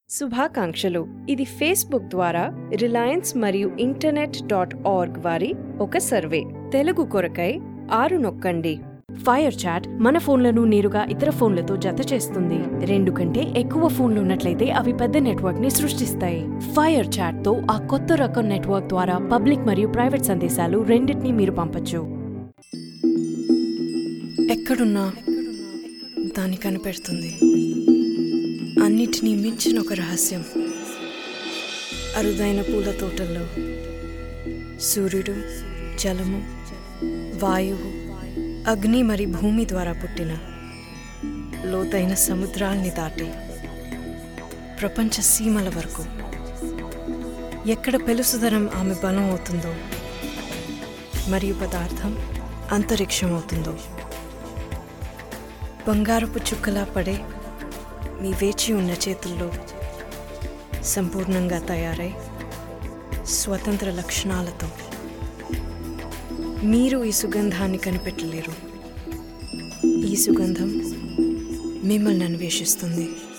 శుభాకాంక్షలు ఇది ఫేస్బుక్ ద్వారా రిలయన్స్ మరియు ఇంటర్నెట్ డాట్ ఆర్గ్ వారి ఒక సర్వే తెలుగు కొరకై ఆరు నొక్కండి ఫైర్ చాట్ మన ఫోన్లను నేరుగా ఇతర ఫోన్లతో జత చేస్తుంది రెండు కంటే ఎక్కువ ఫోన్లు ఉన్నట్లయితే అవి పెద్ద నెట్వర్క్ ని సృష్టిస్తాయి ఫైర్ చాట్ తో ఆ కొత్త రకం నెట్వర్క్ ద్వారా పబ్లిక్ మరియు ప్రైవేట్ సందేశాలు రెండింటినీ మీరు పంపొచ్చు ఎక్కడున్నా దాని కనిపెడుతుంది అన్నిటినీ మించిన ఒక రహస్యం అరుదైన పూల తోటల్లో సూర్యుడు జలము వాయువు అగ్ని మరి భూమి ద్వారా పుట్టిన లోతైన సముద్రాల్ని దాటి ప్రపంచ సీమల వరకు ఎక్కడ పెలుసుదరం ఆమె బలం అవుతుందో మరియు పదార్థం అంతరిక్షం అవుతుందో బంగారపు చుక్కలా పడే మీ వేచి ఉన్న చేతుల్లో సంపూర్ణంగా తయారై స్వతంత్ర లక్షణాలతో మీరు ఈ సుగంధాన్ని కనిపెట్టలేరు ఈ సుగంధం మిమ్మల్ని అన్వేషిస్తుంది